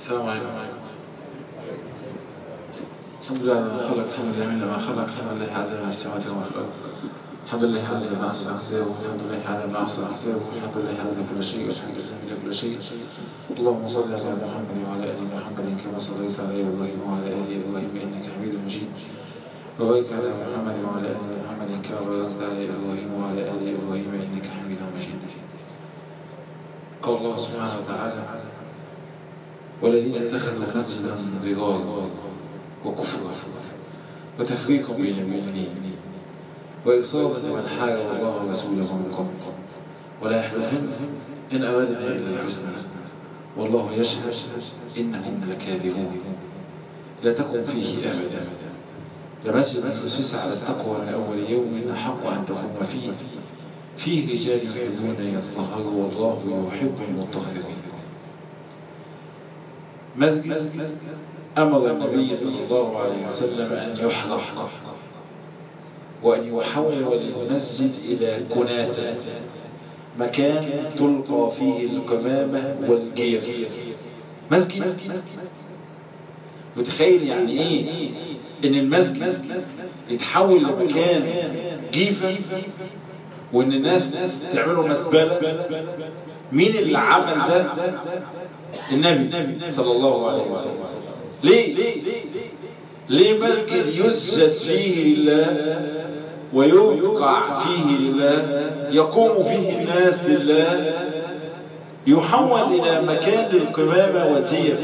السلام عليكم الحمد لله الذي خلق الحمد لله من ما خلق الحمد لله على ما السماوات والارض الحمد لله على ما أحسن أحزابه الحمد لله على ما أحسن أحزابه الحمد لله على كل شيء والحمد لله على كل شيء اللهم صل على محمد وعلى آل محمد كما صليت على إبراهيم وعلى آل إبراهيم إنك حميد مجيد وبارك على محمد وعلى آل محمد كما باركت على إبراهيم وعلى آل إبراهيم إنك حميد مجيد قال الله سبحانه وتعالى والذين اتخذوا مسجدا ضرارا وكفرا وتفريقا بين المؤمنين وإصابة من حارب الله ورسوله من قبل ولا يحلفن إن أرادنا إلا الحسنى والله يشهد إنهم لكاذبون لا تقم فيه أبدا لمسجد أسس على التقوى من أول يوم أحق أن تقوم فيه فيه رجال يحبون أن يتطهروا والله يحب المطهرين مسجد أمر النبي صلى الله عليه وسلم أن يحرق وأن يحول المسجد إلى كناسة مكان تلقى فيه القمامة والجيف مسجد متخيل يعني ايه ان المسجد يتحول لمكان جيفة وان الناس تعملوا مسبلة مين اللي عمل ده النبي صلى الله عليه وسلم ليه ليه مسجد يسجد فيه لله ويوقع فيه لله يقوم فيه الناس لله يحول إلى مكان للقمامة والجيف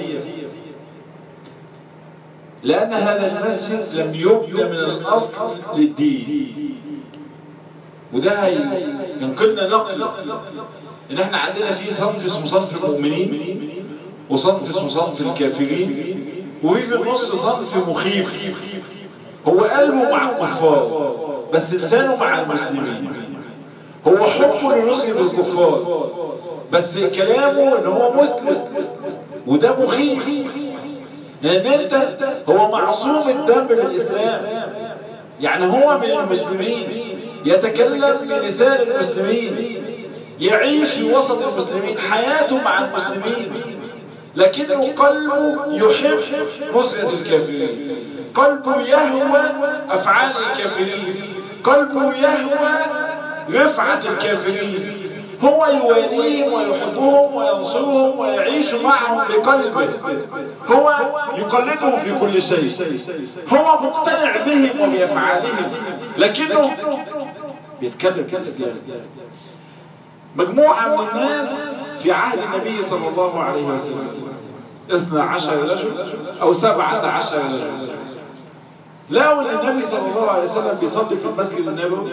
لأن هذا المسجد لم يبنى من الأصل للدين وده ينقلنا نقل إن احنا عندنا في صنف اسمه صنف المؤمنين وصنف اسمه صنف الكافرين وفي في النص صنف مخيف هو قلبه مع الكفار بس لسانه مع المسلمين هو حبه لنصرة الكفار بس كلامه ان هو مسلم وده مخيف لان انت هو معصوم الدم بالاسلام يعني هو من المسلمين يتكلم بلسان المسلمين يعيش في وسط المسلمين حياته مع المسلمين لكنه قلبه يحب نصرة الكافرين قلبه يهوى أفعال الكافرين قلبه يهوى رفعة الكافرين هو يواليهم ويحبهم وينصرهم ويعيش معهم بقلبه هو يقلدهم في كل شيء هو مقتنع بهم وبأفعالهم لكنه بيتكلم كالإسلام مجموعة من الناس في عهد النبي صلى الله عليه وسلم اثنى عشر رجل او سبعة عشر رجل لقوا ان النبي صلى الله عليه وسلم بيصلي في المسجد النبوي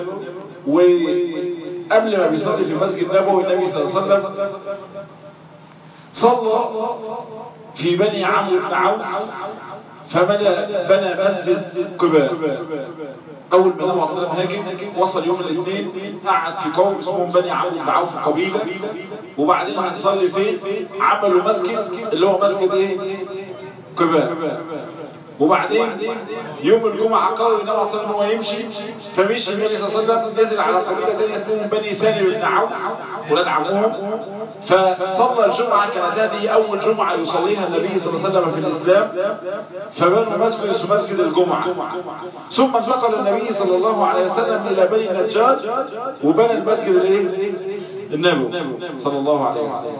وقبل ما بيصلي في المسجد النبوي النبي صلى الله عليه وسلم صلى في بني عمرو بن عوف فبنى بنى مسجد قباء اول ما النبي صلى الله عليه وسلم هاجم وصل يوم الاثنين قعد في قوم اسمهم بني عمرو بن عوف قبيله وبعدين هنصلي فين عملوا مسجد اللي هو مسجد ايه قباء وبعدين يوم الجمعة قرر النبي صلى الله عليه وسلم هو يمشي فمشي النبي صلى الله عليه وسلم نزل على قبيلة تانية اسمهم بني سالم بن عوف ولاد عمهم فصلى الجمعة كانت هذه أول جمعة يصليها النبي صلى الله عليه وسلم في الإسلام فبنوا مسجد اسمه مسجد الجمعة ثم انتقل النبي صلى الله عليه وسلم إلى بني النجار وبنى المسجد الايه النبوي صلى الله عليه وسلم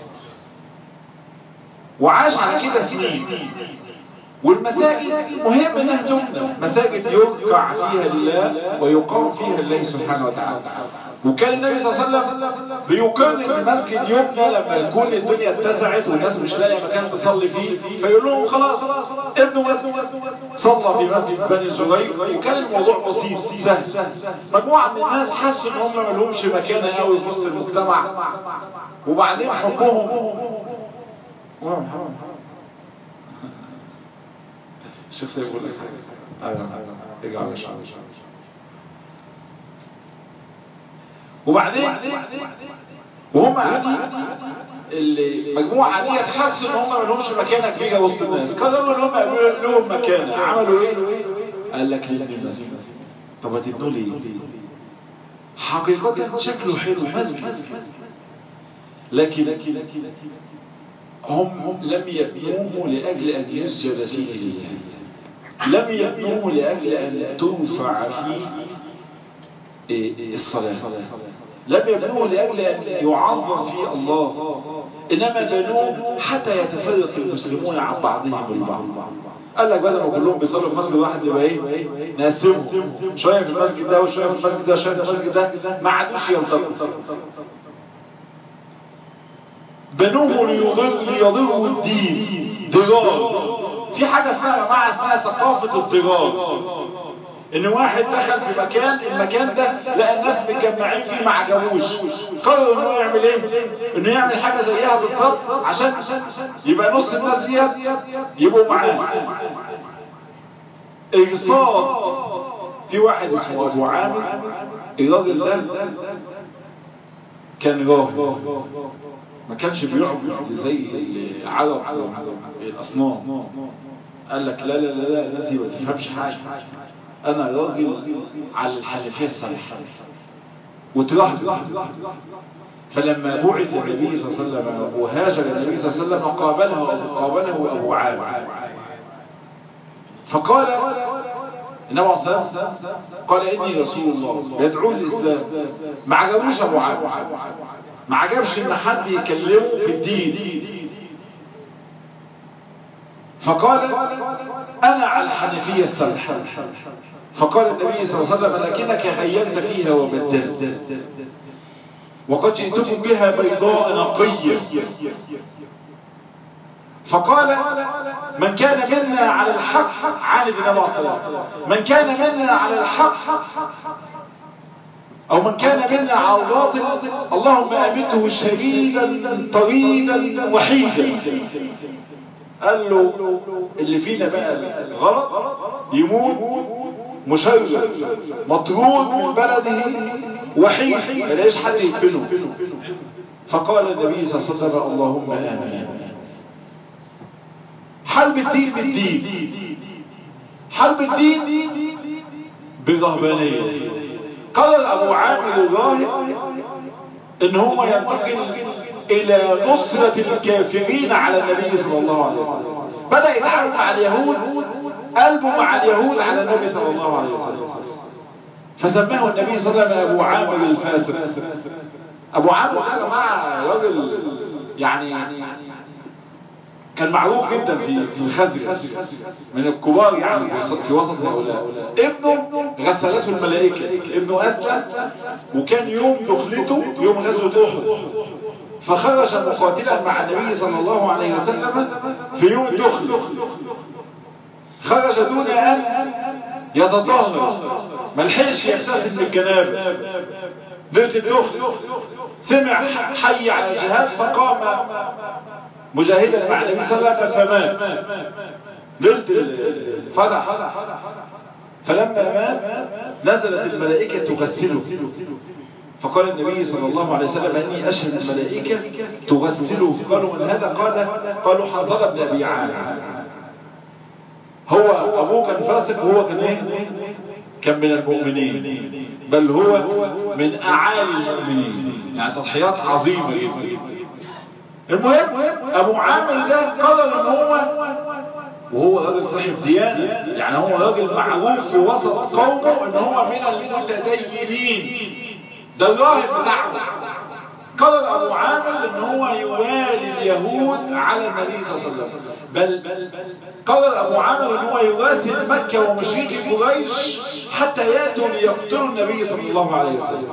وعاش على كده سنين والمساجد مهم انها تبنى مساجد يركع فيها لله ويقام فيها الله سبحانه وتعالى وكان النبي صلى الله عليه وسلم بيقر ان المسجد يبنى لما يكون الدنيا اتسعت والناس مش لاقيه مكان تصلي فيه فيقول لهم خلاص ابنوا مسجد صلى في مسجد بني زريق وكان الموضوع بسيط سهل مجموعه من الناس حسوا ان هم ما لهمش مكانه قوي في وسط المجتمع وبعدين حبهم الشيخ سيد يقول لك حاجه ايوه ارجع على الشعب وبعدين وهم قاعدين المجموعه دي حسوا ان هم ما لهمش مكانه كبيره وسط الناس قرروا ان هم يعملوا لهم مكانه عملوا ايه؟ قال لك نبني مسجد طب هتبنوا لي ايه؟ حقيقة شكله حلو مسجد لكن هم لم يبنوه لأجل أن يسجد فيه لله لم يبنوه لأجل أن تنفع فيه الصلاة لم يبنوه لأجل أن يعظم فيه الله إنما بنوه حتى يتفرق المسلمون عن بعضهم البعض قال لك بدل ما كلهم بيصلوا في مسجد واحد يبقى ايه نقسمهم شويه في المسجد ده وشويه في المسجد ده وشويه في المسجد ده ما عادوش يلتقوا بنوه ليضر ليضروا الدين ضرار في حاجه اسمها يا جماعه اسمها ثقافه الضرار ان واحد دخل في مكان المكان ده لقى الناس متجمعين فيه ما عجبوش قرر انه يعمل ايه انه يعمل حاجه زيها بالظبط عشان يبقى نص الناس ديت يبقوا معاه اقصاد في واحد اسمه ابو عامر الراجل ده كان راهب ما كانش بيعبد زي العرب الاصنام قال لك لا لا لا لا الناس دي ما تفهمش حاجه انا راجل على الحنفيه السمحه وترهب فلما بعث النبي صلى الله عليه وسلم وهاجر النبي صلى الله عليه وسلم قابله قابله ابو عامر فقال النبي عليه الصلاه والسلام قال اني رسول الله يدعو الاسلام ما عجبوش ابو عامر ما عجبش ان حد يكلمه في الدين فقال انا على الحنفيه السمحه فقال النبي صلى الله عليه وسلم لكنك غيرت فيها وبدلت وقد جئتكم بها بيضاء نقيه فقال من كان منا على الحق عاند النبي صلى الله عليه وسلم من كان منا على الحق او من كان منا على الباطل اللهم امته شديدا طويلا وحيدا قال له اللي فينا بقى غلط يموت مشرد مطرود من بلده وحيد ما يلاقيش حد يدفنه فقال النبي صلى الله عليه وسلم اللهم امين حرب الدين بالدين حرب الدين بالرهبانيه قال ابو عامر الراهب ان هو ينتقل الى نصرة الكافرين على النبي صلى الله عليه وسلم بدأ يتعامل مع اليهود قلبه مع اليهود على النبي صلى الله عليه وسلم فسماه النبي صلى الله عليه وسلم ابو عامر الفاسق ابو عامر ده يا جماعه راجل يعني كان معروف جدا في في الخزرج من الكبار يعني في وسط هؤلاء ابنه غسلته الملائكه ابنه اسلم وكان يوم دخلته يوم غزوه احد فخرج مقاتلا مع النبي صلى الله عليه وسلم في يوم الدخل خرج دون ان يتطهر ما لحقش يغتسل من الجنابه ليله الدخل سمع حي على الجهاد فقام مجاهدا مع النبي صلى الله عليه وسلم فمات ليله الفرح فلما مات نزلت الملائكه تغسله فقال النبي صلى الله عليه وسلم اني اشهد الملائكه تغسله قالوا من هذا قال قالوا حنظله بن ابي عامر هو ابوه كان فاسق وهو كان ايه كان من المؤمنين بل هو من اعالي المؤمنين يعني تضحيات عظيمه جدا المهم ابو عامر ده قرر ان هو وهو راجل صاحب ديانه يعني هو راجل معروف في وسط قومه ان هو من المتدينين ده الراهب بتاعه قرر ابو عامر ان هو يوالي اليهود على النبي صلى الله عليه وسلم بل قرر ابو عامر ان هو يراسل مكة ومشركي قريش حتى ياتوا ليقتلوا النبي صلى الله عليه وسلم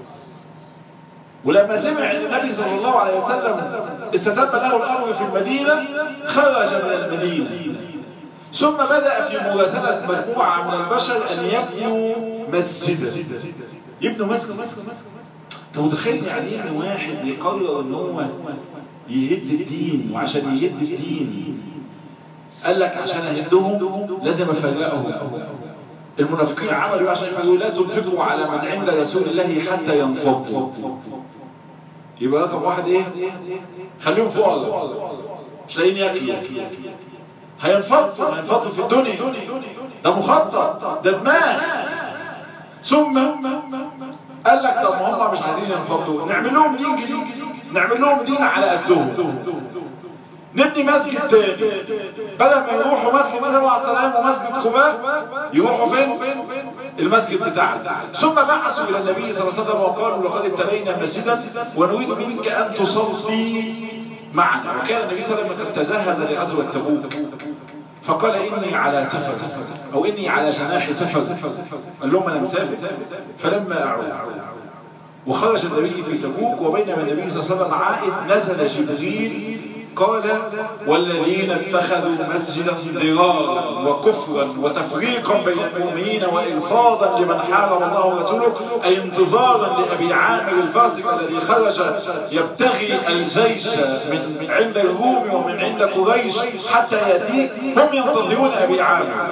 ولما سمع ان النبي صلى الله عليه وسلم استتب له الامر في المدينة خرج من المدينة ثم بدأ في مراسلة مجموعة من البشر ان يبنوا مسجدا يبنوا مسجد انت متخيل يعني ان واحد يقرر ان هو يهد الدين وعشان يهد الدين قال لك عشان اهدهم لازم افرقهم المنافقين عملوا عشان يفرقوا لا تنفقوا على من عند رسول الله حتى ينفضوا يبقى رقم واحد ايه خليهم فوق الله مش لاقيين ياكلوا هينفضوا هينفضوا في الدنيا ده مخطط ده دماغ ثم قال لك طب هم مش عايزين ينفضوا نعمل لهم دين جديد نعمل لهم دين على قدهم نبني مسجد تاني بدل ما يروحوا مسجد النبي عليه السلام ومسجد قباء يروحوا فين المسجد بتاعنا ثم بعثوا الى النبي صلى الله عليه وسلم وقالوا لقد ابتلينا مسجدا ونريد منك ان تصلي معنا وكان النبي صلى الله عليه وسلم قد تجهز لغزوه تبوك فقال اني على سفر او اني على جناح سفر قال لهم انا مسافر فلما اعود وخرج النبي في تبوك وبينما النبي صلى الله عليه وسلم عائد نزل جبريل قال والذين اتخذوا مسجدا ضرارا وكفرا وتفريقا بين المؤمنين وإرصادا لمن حارب الله ورسوله أي انتظارا لأبي عامر الفاسق الذي خرج يبتغي الجيش من عند الروم ومن عند قريش حتى يأتيه هم ينتظرون أبي عامر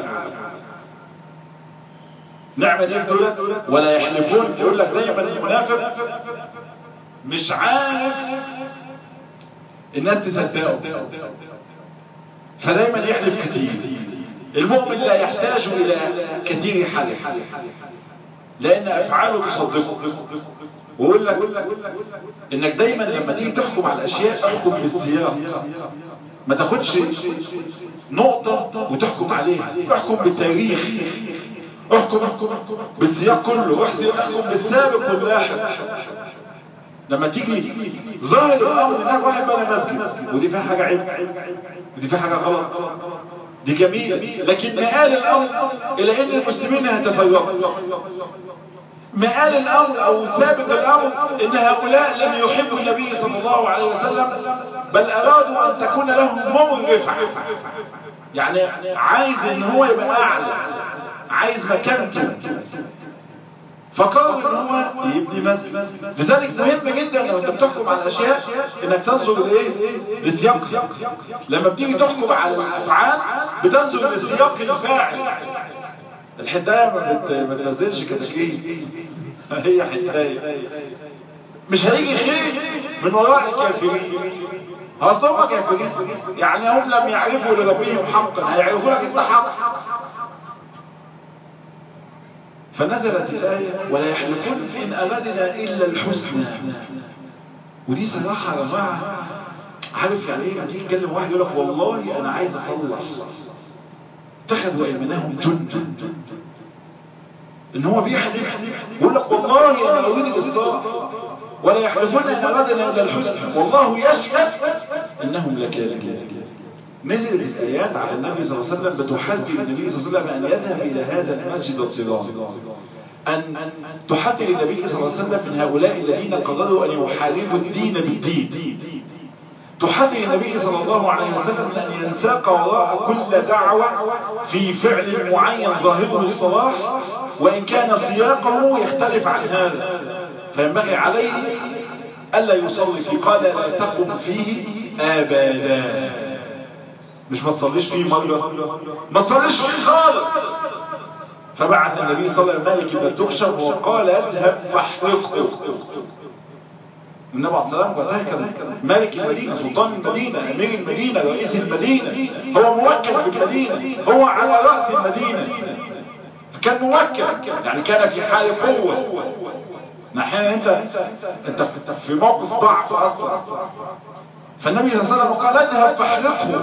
نعمة دي دول ولا يحلفون يقول لك دايما المنافق مش عارف الناس تصدقه فدايما يحلف كتير المؤمن لا يحتاج الى كثير حلف لان افعاله تصدقه ويقول لك انك دايما لما تيجي تحكم على الاشياء احكم بالسياق ما تاخدش نقطة وتحكم عليها احكم بالتاريخ احكم احكم بالسياق كله احكم بالسابق واللاحق لما تيجي ظاهر الامر انك واحد بنى مسجد ودي فيها حاجه عيب ودي فيها حاجه غلط دي جميله لكن مآل الامر الى ان المسلمين هيتفرقوا مآل الامر او سابق الامر ان هؤلاء لم يحبوا النبي صلى الله عليه وسلم بل ارادوا ان تكون لهم هم الرفعه يعني عايز ان هو يبقى اعلى عايز مكانته فقرر ان هو يبني مسجد لذلك مهم جدا لو انت بتحكم على الاشياء انك تنظر لايه لسياق لما بتيجي تحكم على الافعال بتنظر لسياق الفاعل الحدايه ما بتنزلش كتاكيد هي حدايه مش هيجي خير من وراء الكافرين اصل هم كافرين يعني هم لم يعرفوا لربهم حقا هيعرفوا لك انت حق فنزلت الآية ولا يحلفون إن أردنا إلا الحسنى ودي صراحة يا جماعة عارف يعني ايه ما تيجي تكلم واحد يقول لك والله أنا عايز أخلص اتخذوا أيمانهم جند إن هو بيحلف يقول لك والله أنا أريد الإصلاح ولا يحلفون إن أردنا إلا الحسنى والله يشهد إنهم لكاذبون نزلت الآيات على النبي صلى الله عليه وسلم بتحذر النبي صلى الله عليه وسلم أن يذهب إلى هذا المسجد الصغار أن تحذر النبي صلى الله عليه وسلم من هؤلاء الذين قرروا أن يحاربوا الدين بالدين تحذر النبي صلى الله عليه وسلم أن ينساق وراء كل دعوة في فعل معين ظاهره الصلاح وإن كان سياقه يختلف عن هذا فينبغي عليه ألا يصلي فيه قال لا تقم فيه أبدا مش ما تصليش فيه مرة ما تصليش فيه خالص فبعث النبي صلى الله عليه وسلم مالك بن تخشب وقال اذهب فاحرقه النبي عليه الصلاة والسلام وقتها كان مالك المدينة سلطان المدينة أمير المدينة رئيس المدينة هو موكل في المدينة هو على رأس المدينة كان موكل يعني كان في حال قوة احيانا انت انت في موقف ضعف اصلا فالنبي صلى الله عليه وسلم قال اذهب فاحرقه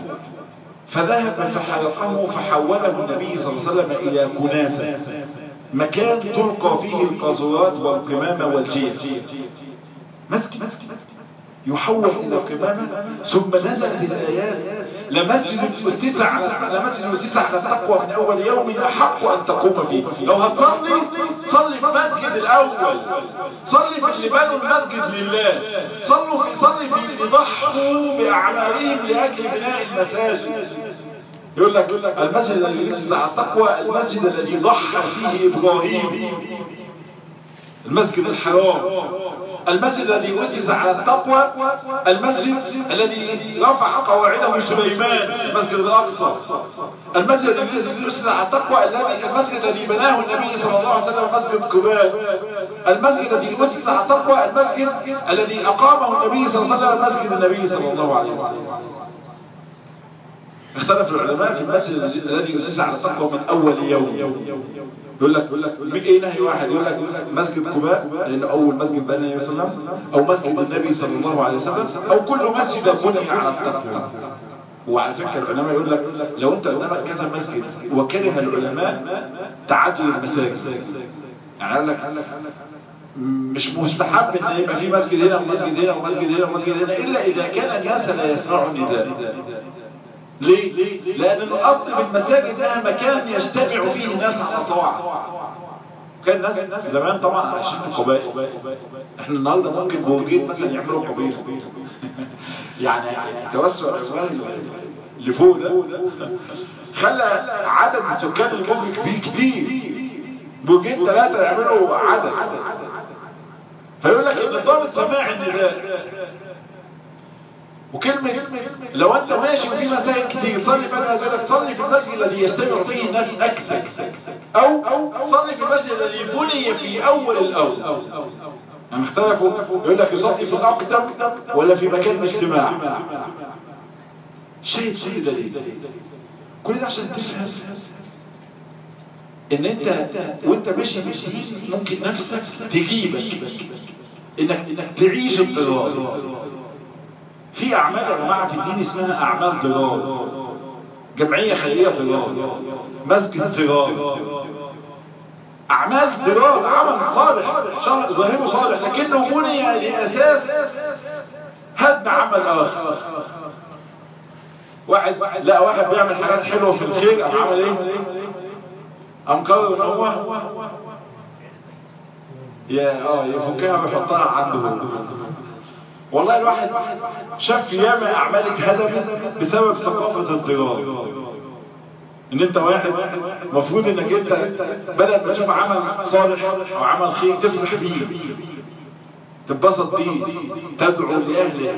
فذهب فحرقه فحوله النبي صلى الله عليه وسلم الى كناسة مكان تلقى فيه القاذورات والقمامة والجيل مسجد يحول الى قمامة ثم نزلت الايات لمسجد أسس على لمسجد أسس على التقوى من أول يوم أحق أن تقوم فيه لو هتصلي صلي في مسجد الأول صلي في اللي بنوا المسجد لله صلوا في صلي في اللي ضحوا بأعمالهم لأجل بناء المساجد يقول لك المسجد الذي أسس على التقوى المسجد الذي ضحى فيه إبراهيم المسجد الحرام المسجد الذي أسس على التقوى المسجد الذي رفع قواعده سليمان المسجد الأقصى المسجد الذي أسس على التقوى الذي المسجد الذي بناه النبي صلى الله عليه وسلم مسجد قباء المسجد الذي أسس على التقوى المسجد الذي أقامه النبي صلى الله عليه وسلم مسجد النبي صلى الله عليه وسلم اختلف العلماء في المسجد الذي أسس على التقوى من أول يوم يقول لك يقول لك من ايه نهي واحد يقول لك مسجد قباء لان اول مسجد بنى النبي صلى الله عليه وسلم او مسجد النبي صلى الله عليه وسلم او كل مسجد بني على التقوى وعلى فكره العلماء يقول لك لو انت قدامك كذا مسجد وكره العلماء تعدد المساجد يعني قال لك مش مستحب ان يبقى في مسجد هنا ومسجد هنا ومسجد هنا ومسجد هنا الا اذا كان الناس لا يسمعوا النداء ليه؟ لأن الأصل في المساجد انها مكان يجتمع فيه الناس على طاعة كان الناس زمان طبعا عايشين في قبائل احنا النهارده ممكن برجين مثلا يعملوا قبيله يعني توسع الاموال اللي فوق ده خلى عدد سكان البرج كبير كتير برجين ثلاثه يعملوا عدد فيقول لك ان ضابط سماع النداء وكلمة لو انت ماشي وفي مساجد كتير صلي في المسجد صلي في المسجد الذي يجتمع فيه الناس اكثر او صلي في المسجد الذي بني في اول الاول يعني اختلفوا يقول لك يصلي في الاقدم ولا في مكان الاجتماع شيء شيء دليل كل ده عشان تفهم ان انت وانت ماشي في الدين ممكن نفسك تجيبك انك انك تعيش الضرار في اعمال يا جماعه في الدين اسمها اعمال ضرار جمعيه خيريه ضرار مسجد ضرار اعمال ضرار عمل صالح ظاهره صالح لكنه بني لاساس هدم عمل اخر واحد لا واحد بيعمل حاجات حلوه في الخير قام عمل ايه قام قرر ان هو يا اه يفكها ويحطها عنده والله الواحد شاف ياما اعمال اتهدمت بسبب ثقافه الضرار ان انت واحد مفروض انك انت بدل ما تشوف عمل صالح او عمل خير تفرح بيه تتبسط بيه تدعو لاهله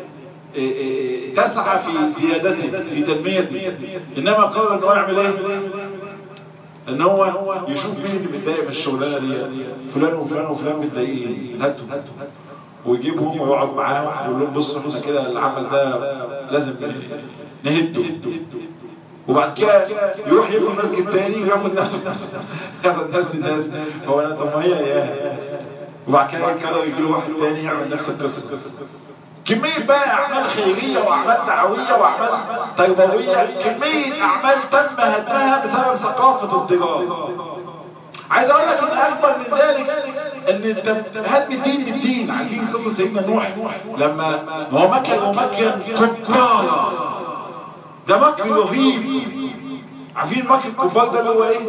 تسعى في زيادته في تنميته انما قرر ان هو يعمل ايه ان هو يشوف مين اللي متضايق من الشغلانه دي فلان وفلان وفلان متضايقين هاتوا ويجيبهم ويقعد معاهم ويقول لهم بصوا احنا كده العمل ده لازم نهده وبعد كده يروح يبني مسجد تاني وياخد نفس ياخد نفس الناس هو انا طب ما هي يا وبعد كده يكرر يجي له واحد تاني يعمل نفس القصه كمية بقى أعمال خيرية وأعمال دعوية وأعمال تربوية كمية أعمال تم هدمها بسبب ثقافة الضرار عايز أقول لك إن أكبر من ذلك إن أنت هدم الدين بالدين عارفين قصة سيدنا نوح لما هو مكر ومكر كبارا ده مكر رهيب عارفين مكر الكبار ده اللي هو إيه؟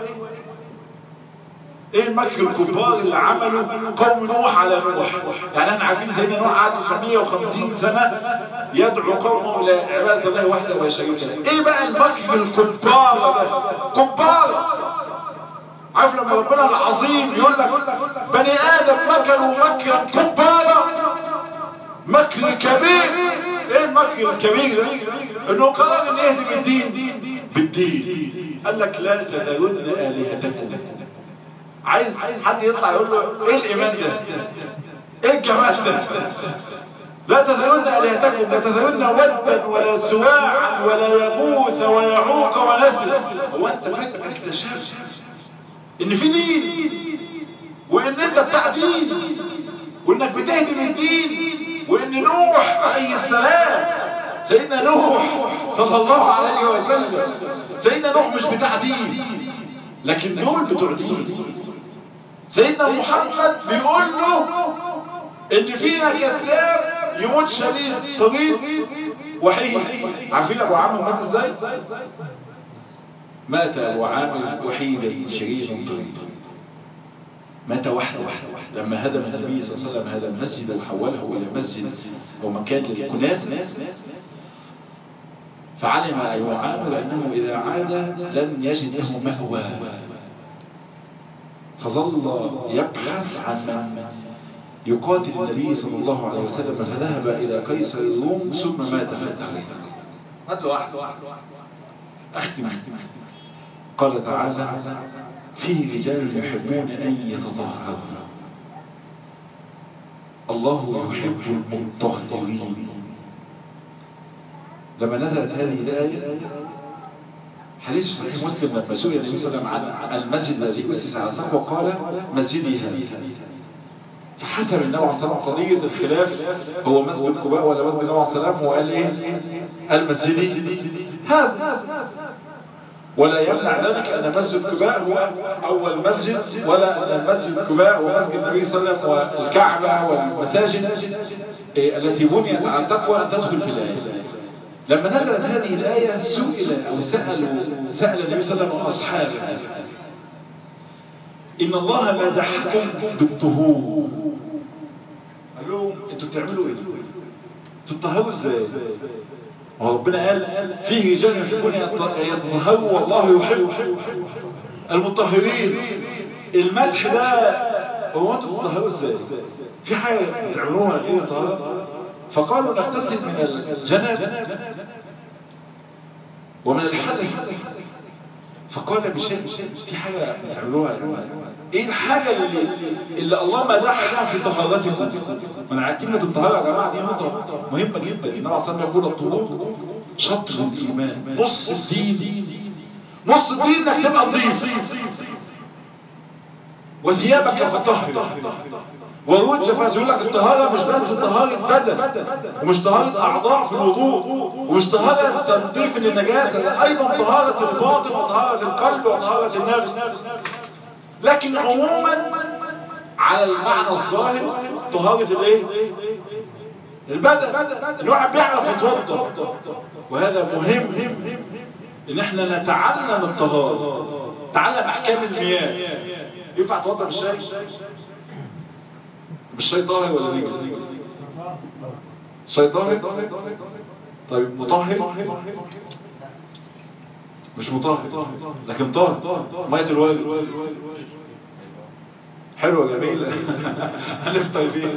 ايه المكر الكبار اللي عمله قوم نوح على نوح يعني احنا عارفين سيدنا نوح قعد 950 سنة يدعو قومه لعبادة الله وحده ولا شريك له ايه بقى المكر الكبار ده كبار عارف لما ربنا العظيم يقول لك بني ادم مكروا مكرا كبارا مكر كبير ايه المكر الكبير ده انه قرر ان يهدم الدين بالدين قال لك لا تذرن الهتكم عايز حد يطلع يقول له ايه الايمان ده ايه الجمال ده لا تذرن الهتكم لا تذرن ودا ولا سواعا ولا يغوث ويعوق ونسر هو انت فجأة اكتشفت ان في دين وان انت بتاع دين وانك بتهدم الدين وان نوح عليه السلام سيدنا نوح صلى الله عليه وسلم سيدنا نوح مش بتاع دين لكن دول بتوع دين سيدنا محمد بيقول له ان فينا كذاب يموت شديد طويل وحيد عارفين ابو عامر مات ازاي مات ابو عامر وحيدا شريدا طويلا مات وحده لما هدم النبي صلى الله عليه وسلم هذا المسجد وحوله الى مسجد او مكان للكناس فعلم ابو عامر انه اذا عاد لن يجد له مهوى فظل يبحث عن من يقاتل النبي صلى الله عليه وسلم فذهب إلى قيصر الروم ثم مات في الطريق مات لوحده أختم قال تعالى فيه رجال يحبون أن يتطهروا الله يحب المطهرين لما نزلت هذه الآية حديث صحيح مسلم لما سئل النبي صلى الله عليه وسلم عن المسجد الذي أسس على التقوى قال مسجدي هذا فحسب النبي عليه الصلاة والسلام قضية الخلاف هو مسجد قباء ولا مسجد النبي عليه الصلاة والسلام وقال ايه المسجدي هذا ولا يمنع ذلك أن مسجد قباء هو أول مسجد ولا أن المسجد قباء ومسجد النبي صلى الله عليه وسلم والكعبة والمساجد التي بنيت على التقوى أن تدخل في الآية لما نزلت هذه الآية سئل أو سأل سأل النبي صلى الله عليه وسلم أصحابه إن الله مدحكم بالطهور قال لهم أنتوا بتعملوا إيه؟ تطهروا إزاي؟ وربنا قال فيه رجال يحبون يتطهروا والله يحب المطهرين المدح ده هو انتوا بتطهروا ازاي؟ في حاجه بتعملوها غير الطهاره فقالوا نغتسل من الجنب ومن الحدث فقال بشيء في حاجه بتعملوها ايه الحاجه اللي اللي الله مدحها في طهارتكم من كلمه الطهاره يا جماعه دي نقطه مهمه جدا النبي عليه الصلاه يقول الطهور شطر الايمان نص الدين نص الدين انك تبقى نظيف وثيابك فطهر والرجل فيقول لك الطهارة مش بس طهارة بدن ومش طهارة أعضاء في الوضوء ومش طهارة تنظيف للنجاسة أيضا طهارة الباطن وطهارة القلب وطهارة النفس لكن عموما على المعنى الظاهر طهارة الايه البدن الواحد بيعرف يتوضا وهذا مهم ان احنا نتعلم الطهارة نتعلم احكام المياه ينفع توضا بالشاي بالشاي طاهر ولا نجس شاي طاهر طيب مطهر مش مطهر لكن طاهر ميه الوالد حلوة جميلة هنف طيبين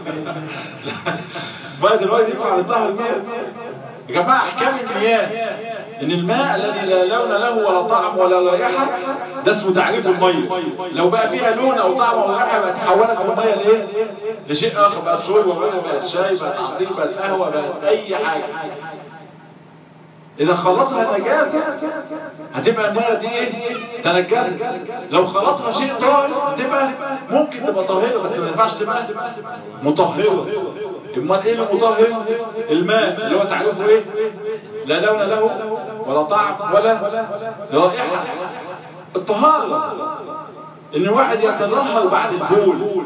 ميه الوالد ينفع لطهر المياه يا جماعة احكام المياه ان الماء الذي لا لون له ولا طعم ولا رائحة ده اسمه تعريف المية لو بقى فيها لون او طعم او رائحة بقت تحولت من المية لايه لشيء اخر بقت شوربة بقت شاي بقت عصير بقت قهوة بقت اي حاجة اذا خلطها نجاسة هتبقى المية دي ايه تنجست لو خلطها شيء طاهر هتبقى ممكن تبقى طاهرة بس ما ينفعش تبقى مطهرة امال ايه المطهر الماء اللي هو تعريفه ايه لا لون له ولا طعم ولا رائحة الطهارة ان واحد يتطهر بعد البول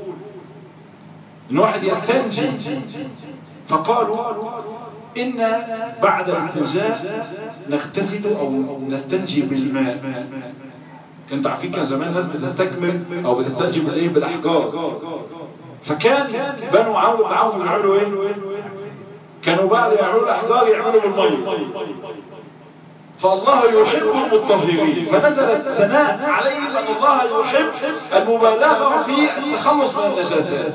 ان واحد يستنجي فقالوا إن بعد الاستنجاء نغتسل أو نستنجي بالماء كنتوا عارفين كان زمان الناس بتستكمل أو بتستنجي بالإيه بالأحجار فكان بنو عمرو بن عوف بيعملوا إيه؟ كانوا بعد يعملوا الأحجار يعملوا بالمية فالله يحب المطهرين فنزلت ثناء عليهم أن الله يحب المبالغة في التخلص من النجاسات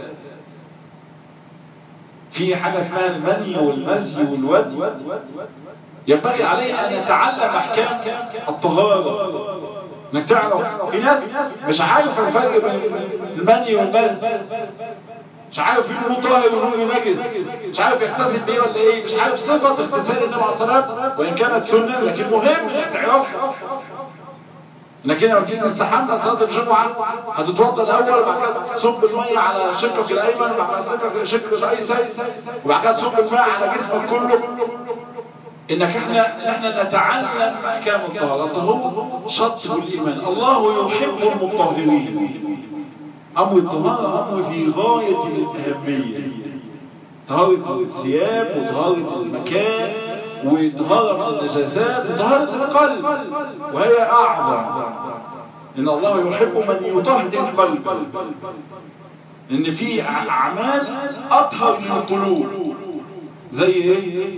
في حاجة اسمها المني والمزي والودي ينبغي علينا أن نتعلم أحكام الطهارة انك تعرف في ناس مش عارف الفرق بين المني والمزي مش عارف يقول طاهر ويقول نجس مش عارف يغتسل بيه ولا ايه مش عارف صفة اغتسال النبي عليه الصلاة وان كانت سنة لكن مهم انك تعرفها انك لما تيجي تستحمى صلاه الجمعه هتتوضا الاول وبعد كده تصب الميه على شقك الايمن وبعد كده شقك الايسر وبعد كده تصب الماء على جسمك كله انك احنا احنا نتعلم احكام الطهاره الطهور شطر الايمان الله يحب المطهرين امر الطهاره امر في غايه الاهميه طهاره الثياب وطهاره المكان وطهارة من النجاسات وطهارة القلب وهي أعظم إن الله يحب من يطهر القلب إن في أعمال أطهر للقلوب زي إيه؟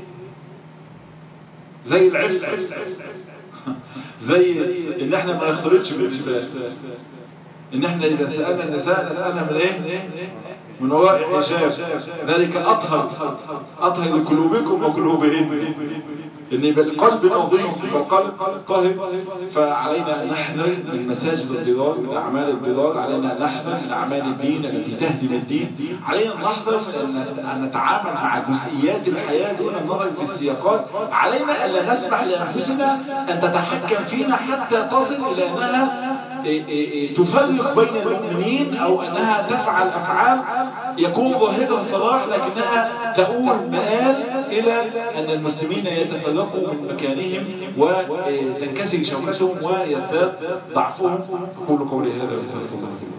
زي العفة زي إن إحنا ما نختلطش بالنساء إن إحنا إذا سألنا النساء نسألنا من إيه؟ من وراء حجاب ذلك أطهر أطهر لقلوبكم وقلوبهم ان يبقى القلب نظيف يبقى القلب طاهر فعلينا ان نحذر من مساجد الضرار من اعمال الضرار علينا ان نحذر من اعمال الدين التي تهدم الدين علينا ان نحذر من ان نتعامل مع جزئيات الحياه دون النظر في السياقات علينا الا نسمح لانفسنا ان تتحكم فينا حتى تصل الى انها تفرق بين المؤمنين او انها تفعل افعال يكون ظاهرها صلاح لكنها تؤول مآل الى ان المسلمين يتفرقوا من مكانهم وتنكسر شوكتهم ويزداد ضعفهم اقول قولي هذا واستغفر الله